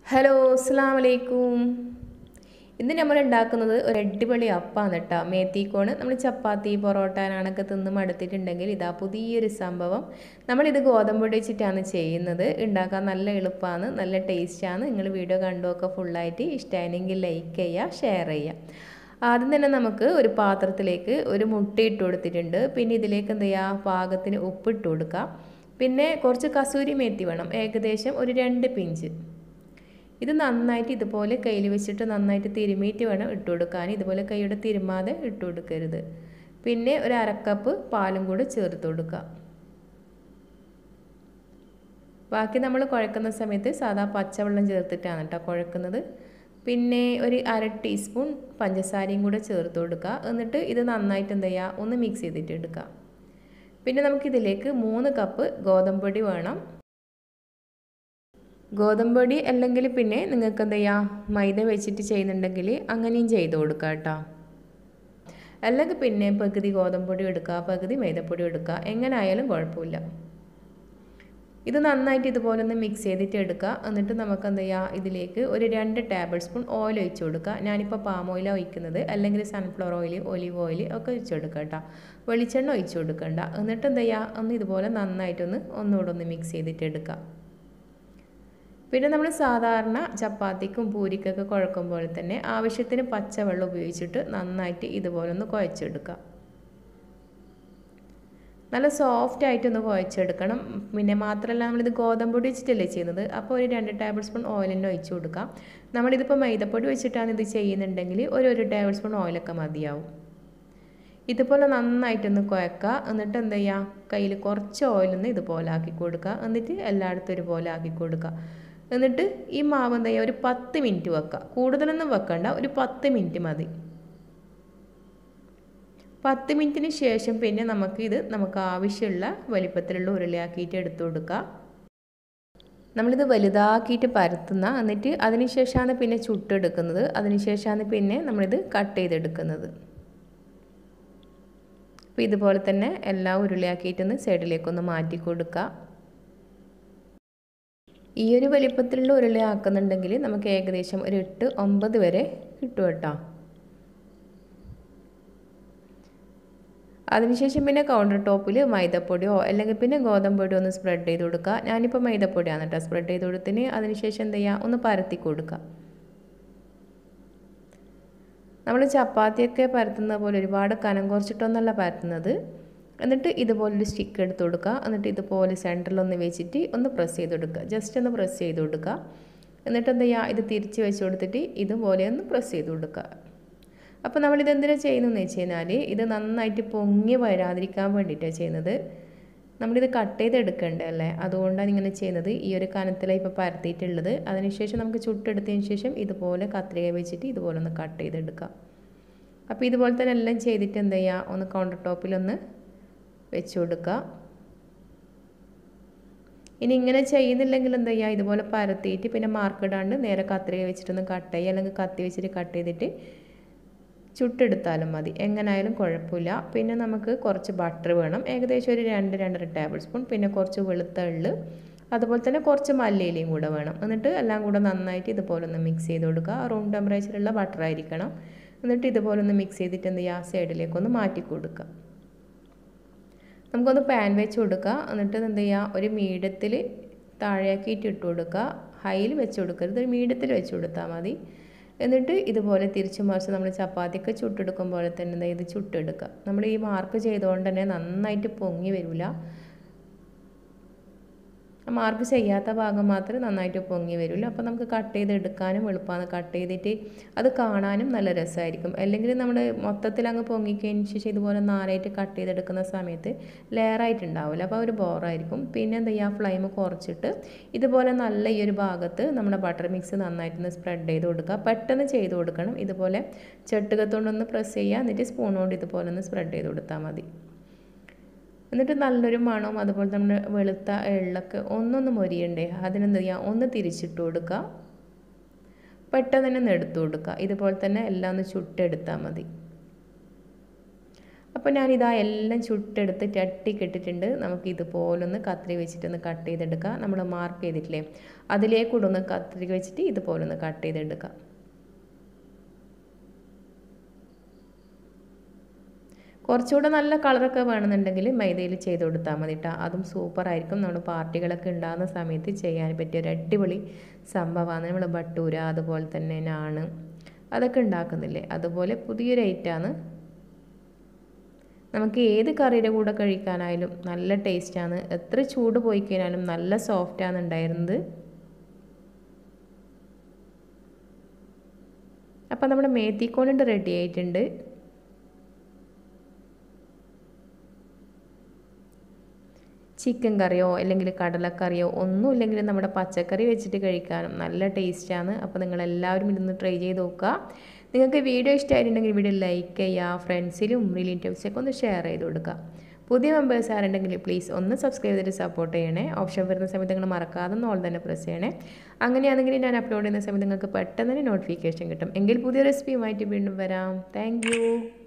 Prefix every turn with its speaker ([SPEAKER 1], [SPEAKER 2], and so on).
[SPEAKER 1] hello അസ്സാം വലൈക്കും ഇന്ന് നമ്മൾ ഉണ്ടാക്കുന്നത് ഒരു അടിപൊളി അപ്പാണ് കേട്ടോ മേത്തിക്കോണ് നമ്മൾ ചപ്പാത്തി പൊറോട്ട നാണൊക്കെ തിന്ന് മടുത്തിട്ടുണ്ടെങ്കിൽ ഇതാ പുതിയൊരു സംഭവം നമ്മളിത് ഗോതമ്പ് പൊടി വെച്ചിട്ടാണ് ചെയ്യുന്നത് ഉണ്ടാക്കാൻ നല്ല എളുപ്പമാണ് നല്ല ടേസ്റ്റാണ് നിങ്ങൾ വീഡിയോ കണ്ടുമൊക്കെ ഫുള്ളായിട്ട് ഇഷ്ടമായിരുന്നെങ്കിൽ ലൈക്ക് ചെയ്യുക ഷെയർ ചെയ്യുക ആദ്യം തന്നെ നമുക്ക് ഒരു പാത്രത്തിലേക്ക് ഒരു മുട്ട ഇട്ട് കൊടുത്തിട്ടുണ്ട് പിന്നെ ഇതിലേക്ക് എന്ത് ചെയ്യുക പാകത്തിന് ഉപ്പ് ഇട്ട് കൊടുക്കുക പിന്നെ കുറച്ച് കസൂരി മേത്തി വേണം ഏകദേശം ഒരു രണ്ട് പിഞ്ച് ഇത് നന്നായിട്ട് ഇതുപോലെ കയ്യിൽ വെച്ചിട്ട് നന്നായിട്ട് തിരുമിയിട്ട് വേണം ഇട്ട് കൊടുക്കാൻ ഇതുപോലെ കൈയുടെ തിരുമാതെ ഇട്ട് കൊടുക്കരുത് പിന്നെ ഒരു അരക്കപ്പ് പാലും കൂടി ചേർത്ത് കൊടുക്കുക ബാക്കി നമ്മൾ കുഴക്കുന്ന സമയത്ത് സാധാ പച്ചവെള്ളം ചേർത്തിട്ടാണ് കേട്ടോ കുഴക്കുന്നത് പിന്നെ ഒരു അര ടീസ്പൂൺ പഞ്ചസാരയും കൂടെ ചേർത്ത് കൊടുക്കുക എന്നിട്ട് ഇത് നന്നായിട്ട് എന്ത് ചെയ്യുക ഒന്ന് മിക്സ് ചെയ്തിട്ട് എടുക്കുക പിന്നെ നമുക്കിതിലേക്ക് മൂന്ന് കപ്പ് ഗോതമ്പൊടി വേണം ഗോതമ്പൊടി അല്ലെങ്കിൽ പിന്നെ നിങ്ങൾക്ക് എന്ത് ചെയ്യാം മൈദ വെച്ചിട്ട് ചെയ്യുന്നുണ്ടെങ്കിൽ അങ്ങനെയും ചെയ്ത് കൊടുക്കുക കേട്ടോ അല്ലെങ്കിൽ പിന്നെ പകുതി ഗോതമ്പൊടി എടുക്കുക പകുതി മൈദപ്പൊടി എടുക്കുക എങ്ങനെ ആയാലും കുഴപ്പമില്ല ഇത് നന്നായിട്ട് ഇതുപോലെ ഒന്ന് മിക്സ് ചെയ്തിട്ട് എടുക്കുക എന്നിട്ട് നമുക്ക് എന്ത് ചെയ്യുക ഇതിലേക്ക് ഒരു രണ്ട് ടേബിൾ സ്പൂൺ ഓയിൽ ഒഴിച്ച് കൊടുക്കുക ഞാനിപ്പോൾ പാം ഓയിലാണ് ഒഴിക്കുന്നത് അല്ലെങ്കിൽ സൺഫ്ലവർ ഓയിൽ ഒലിവ് ഓയിൽ ഒക്കെ ഒഴിച്ച് കൊടുക്കുക കേട്ടോ വെളിച്ചെണ്ണ ഒഴിച്ച് കൊടുക്കണ്ട എന്നിട്ട് എന്ത് ചെയ്യുക ഒന്ന് ഇതുപോലെ നന്നായിട്ടൊന്ന് ഒന്നുകൂടെ ഒന്ന് മിക്സ് ചെയ്തിട്ട് എടുക്കുക പിന്നെ നമ്മൾ സാധാരണ ചപ്പാത്തിക്കും പൂരിക്കൊക്കെ കുഴക്കും പോലെ തന്നെ ആവശ്യത്തിന് പച്ചവെള്ളം ഉപയോഗിച്ചിട്ട് നന്നായിട്ട് ഇതുപോലെ ഒന്ന് കുഴച്ചെടുക്കുക നല്ല സോഫ്റ്റ് ആയിട്ടൊന്ന് കുഴച്ചെടുക്കണം പിന്നെ മാത്രമല്ല നമ്മളിത് ഗോതമ്പൊടി വെച്ചിട്ടല്ലേ ചെയ്യുന്നത് അപ്പോൾ ഒരു രണ്ട് ടേബിൾ സ്പൂൺ ഓയിൽ തന്നെ ഒഴിച്ച് കൊടുക്കാം നമ്മളിതിപ്പോൾ മൈദപ്പൊടി വെച്ചിട്ടാണ് ഇത് ചെയ്യുന്നുണ്ടെങ്കിൽ ഒരു ഒരു ടേബിൾ സ്പൂൺ ഓയിലൊക്കെ മതിയാവും ഇതുപോലെ നന്നായിട്ടൊന്ന് കുഴക്കുക എന്നിട്ട് എന്ത് ചെയ്യുക കയ്യിൽ കുറച്ച് ഓയിലൊന്ന് ഇതുപോലെ ആക്കി കൊടുക്കുക എന്നിട്ട് എല്ലായിടത്തും ഒരുപോലെ ആക്കി കൊടുക്കുക എന്നിട്ട് ഈ മാവ് എന്താ ചെയ്യുക ഒരു പത്ത് മിനിറ്റ് വെക്കുക കൂടുതലൊന്നും വെക്കണ്ട ഒരു പത്ത് മിനിറ്റ് മതി പത്ത് മിനിറ്റിന് ശേഷം പിന്നെ നമുക്ക് ഇത് നമുക്ക് ആവശ്യമുള്ള വലിപ്പത്തിലുള്ള ഉരുളയാക്കിയിട്ട് എടുത്തു കൊടുക്കുക നമ്മളിത് വലുതാക്കിയിട്ട് പരത്തുന്ന എന്നിട്ട് അതിനുശേഷമാണ് പിന്നെ ചുട്ടെടുക്കുന്നത് അതിനുശേഷമാണ് പിന്നെ നമ്മളിത് കട്ട് ചെയ്തെടുക്കുന്നത് അപ്പോൾ ഇതുപോലെ തന്നെ എല്ലാം ഉരുളയാക്കിയിട്ടൊന്ന് സൈഡിലേക്കൊന്ന് മാറ്റി കൊടുക്കുക ഈ ഒരു വലിപ്പത്തിലുള്ള ഉരുളയാക്കുന്നുണ്ടെങ്കിൽ നമുക്ക് ഏകദേശം ഒരു എട്ട് ഒമ്പത് വരെ കിട്ടും കേട്ടോ അതിനുശേഷം പിന്നെ കൗണ്ടർ ടോപ്പിൽ മൈദപ്പൊടിയോ അല്ലെങ്കിൽ പിന്നെ ഗോതമ്പൊടിയോ ഒന്ന് സ്പ്രെഡ് ചെയ്ത് കൊടുക്കുക ഞാനിപ്പോൾ മൈദപ്പൊടിയാണ് കേട്ടോ സ്പ്രെഡ് ചെയ്ത് കൊടുത്തിന് അതിനുശേഷം എന്ത് ചെയ്യുക ഒന്ന് പരത്തി കൊടുക്കുക നമ്മൾ ചപ്പാത്തിയൊക്കെ പരത്തുന്ന പോലെ ഒരുപാട് കനം കുറച്ചിട്ടൊന്നല്ല പരത്തുന്നത് എന്നിട്ട് ഇതുപോലൊരു സ്റ്റിക്ക് എടുത്ത് കൊടുക്കുക എന്നിട്ട് ഇതുപോലെ സെൻറ്ററിലൊന്ന് വെച്ചിട്ട് ഒന്ന് പ്രസ് ചെയ്ത് കൊടുക്കുക ജസ്റ്റ് ഒന്ന് പ്രസ് ചെയ്ത് കൊടുക്കുക എന്നിട്ട് എന്താ ചെയ്യുക ഇത് തിരിച്ച് വെച്ച് കൊടുത്തിട്ട് ഇതുപോലെ ഒന്ന് പ്രസ് ചെയ്ത് കൊടുക്കുക അപ്പോൾ നമ്മളിത് എന്തിനാണ് ചെയ്യുന്നതെന്ന് വെച്ച് കഴിഞ്ഞാൽ ഇത് നന്നായിട്ട് പൊങ്ങി വരാതിരിക്കാൻ വേണ്ടിയിട്ടാണ് ചെയ്യുന്നത് നമ്മളിത് കട്ട് ചെയ്തെടുക്കണ്ടേ അല്ലേ അതുകൊണ്ടാണ് ഇങ്ങനെ ചെയ്യുന്നത് ഈ ഒരു കനത്തിലാണ് ഇപ്പോൾ പരത്തിയിട്ടുള്ളത് അതിനുശേഷം നമുക്ക് ചുട്ടെടുത്തതിന് ശേഷം ഇതുപോലെ കത്രിക വെച്ചിട്ട് ഇതുപോലെ ഒന്ന് കട്ട് ചെയ്തെടുക്കാം അപ്പോൾ ഇതുപോലെ തന്നെ എല്ലാം ചെയ്തിട്ട് എന്ത് ചെയ്യുക ഒന്ന് കൗണ്ടർ ടോപ്പിലൊന്ന് വെച്ച് കൊടുക്കുക ഇനി ഇങ്ങനെ ചെയ്യുന്നില്ലെങ്കിൽ എന്താ ചെയ്യുക ഇതുപോലെ പരത്തിയിട്ട് പിന്നെ മാർക്ക് ഇടാണ്ട് നേരെ കത്രിക വെച്ചിട്ടൊന്ന് കട്ട് ചെയ്യുക അല്ലെങ്കിൽ കത്തി വെച്ചിട്ട് കട്ട് ചെയ്തിട്ട് ചുട്ടെടുത്താലും മതി എങ്ങനായാലും കുഴപ്പമില്ല പിന്നെ നമുക്ക് കുറച്ച് ബട്ടർ വേണം ഏകദേശം ഒരു രണ്ട് രണ്ടര ടേബിൾ സ്പൂൺ പിന്നെ കുറച്ച് വെളുത്ത എള്ള് അതുപോലെ തന്നെ കുറച്ച് മല്ലിയിലയും കൂടെ വേണം എന്നിട്ട് എല്ലാം കൂടെ നന്നായിട്ട് ഇതുപോലെ ഒന്ന് മിക്സ് ചെയ്ത് കൊടുക്കുക റൂം ടെമ്പറേച്ചറുള്ള ബട്ടർ ആയിരിക്കണം എന്നിട്ട് ഇതുപോലെ ഒന്ന് മിക്സ് ചെയ്തിട്ട് എന്ത് ചെയ്യുക സൈഡിലേക്കൊന്ന് മാറ്റി കൊടുക്കുക നമുക്കൊന്ന് പാൻ വെച്ച് കൊടുക്കുക എന്നിട്ട് എന്ത് ചെയ്യുക ഒരു മീഡിയത്തിൽ താഴെയാക്കിയിട്ട് ഇട്ട് കൊടുക്കുക ഹൈയിൽ വെച്ച് കൊടുക്കരുത് ഒരു മീഡിയത്തിൽ വെച്ച് കൊടുത്താൽ മതി എന്നിട്ട് ഇതുപോലെ തിരിച്ചു മറിച്ച് നമ്മൾ ചപ്പാത്തിയൊക്കെ ചുട്ടെടുക്കും പോലെ തന്നെ ഇത് ചുട്ടെടുക്കുക നമ്മൾ ഈ മാർക്ക് ചെയ്തുകൊണ്ട് തന്നെ നന്നായിട്ട് പൊങ്ങി വരില്ല മാർക്ക് ചെയ്യാത്ത ഭാഗം മാത്രമേ നന്നായിട്ട് പൊങ്ങി വരുള്ളൂ അപ്പോൾ നമുക്ക് കട്ട് ചെയ്ത് എടുക്കാനും എളുപ്പമാണ് കട്ട് ചെയ്തിട്ട് അത് കാണാനും നല്ല രസമായിരിക്കും അല്ലെങ്കിൽ നമ്മൾ മൊത്തത്തിൽ അങ്ങ് പൊങ്ങിക്കഴിഞ്ഞ ശേഷം ഇതുപോലെ നാലായിട്ട് കട്ട് ചെയ്തെടുക്കുന്ന സമയത്ത് ലെയറായിട്ടുണ്ടാവില്ല അപ്പോൾ ഒരു ബോറായിരിക്കും പിന്നെ എന്താ ചെയ്യുക ഫ്ലെയിം കുറച്ചിട്ട് ഇതുപോലെ നല്ല ഈ ഒരു ഭാഗത്ത് നമ്മുടെ ബട്ടർ മിക്സ് നന്നായിട്ടൊന്ന് സ്പ്രെഡ് ചെയ്ത് കൊടുക്കുക പെട്ടെന്ന് ചെയ്ത് കൊടുക്കണം ഇതുപോലെ ചെട്ടുകത്തോണ്ടൊന്ന് പ്രസ് ചെയ്യുക എന്നിട്ട് സ്പൂൺ കൊണ്ട് ഇതുപോലെ ഒന്ന് സ്പ്രെഡ് ചെയ്ത് കൊടുത്താൽ മതി എന്നിട്ട് നല്ലൊരു മണവും അതുപോലെ തന്നെ വെളുത്ത എള്ളൊക്കെ ഒന്നൊന്ന് മൊരിയണ്ടേ അതിനെന്ത് ചെയ്യുക ഒന്ന് തിരിച്ചിട്ട് കൊടുക്കുക പെട്ടെന്ന് തന്നെ ഒന്ന് എടുത്തു കൊടുക്കുക ഇതുപോലെ തന്നെ എല്ലാം ഒന്ന് ചുട്ടെടുത്താൽ മതി അപ്പോൾ ഞാനിതാ എല്ലാം ചുട്ടെടുത്ത് ചട്ടി കെട്ടിട്ടുണ്ട് നമുക്ക് ഇതുപോലൊന്ന് കത്രി വെച്ചിട്ടൊന്ന് കട്ട് ചെയ്തെടുക്കുക നമ്മൾ മാർക്ക് ചെയ്തിട്ടില്ലേ അതിലേക്കൂടെ ഒന്ന് കത്രി വെച്ചിട്ട് ഇതുപോലൊന്ന് കട്ട് ചെയ്തെടുക്കുക കുറച്ചുകൂടെ നല്ല കളറൊക്കെ വേണമെന്നുണ്ടെങ്കിൽ മൈദയിൽ ചെയ്ത് കൊടുത്താൽ മതി കേട്ടോ അതും സൂപ്പറായിരിക്കും നമ്മൾ പാർട്ടികളൊക്കെ ഉണ്ടാകുന്ന സമയത്ത് ചെയ്യാൻ പറ്റിയ ഒരു അടിപൊളി സംഭവമാണ് നമ്മൾ ബട്ടൂര അതുപോലെ തന്നെ നാണ് അതൊക്കെ ഉണ്ടാക്കുന്നില്ലേ അതുപോലെ പുതിയൊരു ഐറ്റമാണ് നമുക്ക് ഏത് കറിയുടെ കൂടെ കഴിക്കാനായാലും നല്ല ടേസ്റ്റാണ് എത്ര ചൂട് പോയി കഴിഞ്ഞാലും നല്ല സോഫ്റ്റാണ് ഉണ്ടായിരുന്നത് അപ്പം നമ്മുടെ മേത്തിക്കോണിൻ്റെ റെഡി ആയിട്ടുണ്ട് ചിക്കൻ കറിയോ അല്ലെങ്കിൽ കടലക്കറിയോ ഒന്നും ഇല്ലെങ്കിൽ നമ്മുടെ പച്ചക്കറി വെച്ചിട്ട് കഴിക്കാനും നല്ല ടേസ്റ്റാണ് അപ്പോൾ നിങ്ങളെല്ലാവരും ഇതൊന്ന് ട്രൈ ചെയ്ത് നോക്കുക നിങ്ങൾക്ക് വീഡിയോ ഇഷ്ടമായിട്ടുണ്ടെങ്കിൽ വീഡിയോ ലൈക്ക് ചെയ്യുക ഫ്രണ്ട്സിലും റിലേറ്റീവ്സൊക്കെ ഒന്ന് ഷെയർ ചെയ്ത് കൊടുക്കുക പുതിയ മെമ്പേഴ്സ് ആരുണ്ടെങ്കിൽ പ്ലീസ് ഒന്ന് സബ്സ്ക്രൈബ് ചെയ്തിട്ട് സപ്പോർട്ട് ചെയ്യണേ ഓപ്ഷൻ വരുന്ന സമയത്ത് നിങ്ങൾ മറക്കാതെ ഓൾ തന്നെ പ്രസ് ചെയ്യണേ അങ്ങനെയാണെങ്കിൽ ഞാൻ അപ്ലോഡ് ചെയ്യുന്ന സമയത്ത് നിങ്ങൾക്ക് പെട്ടെന്ന് തന്നെ നോട്ടിഫിക്കേഷൻ കിട്ടും എങ്കിൽ പുതിയ റെസിപ്പിയുമായിട്ട് വീണ്ടും വരാം താങ്ക്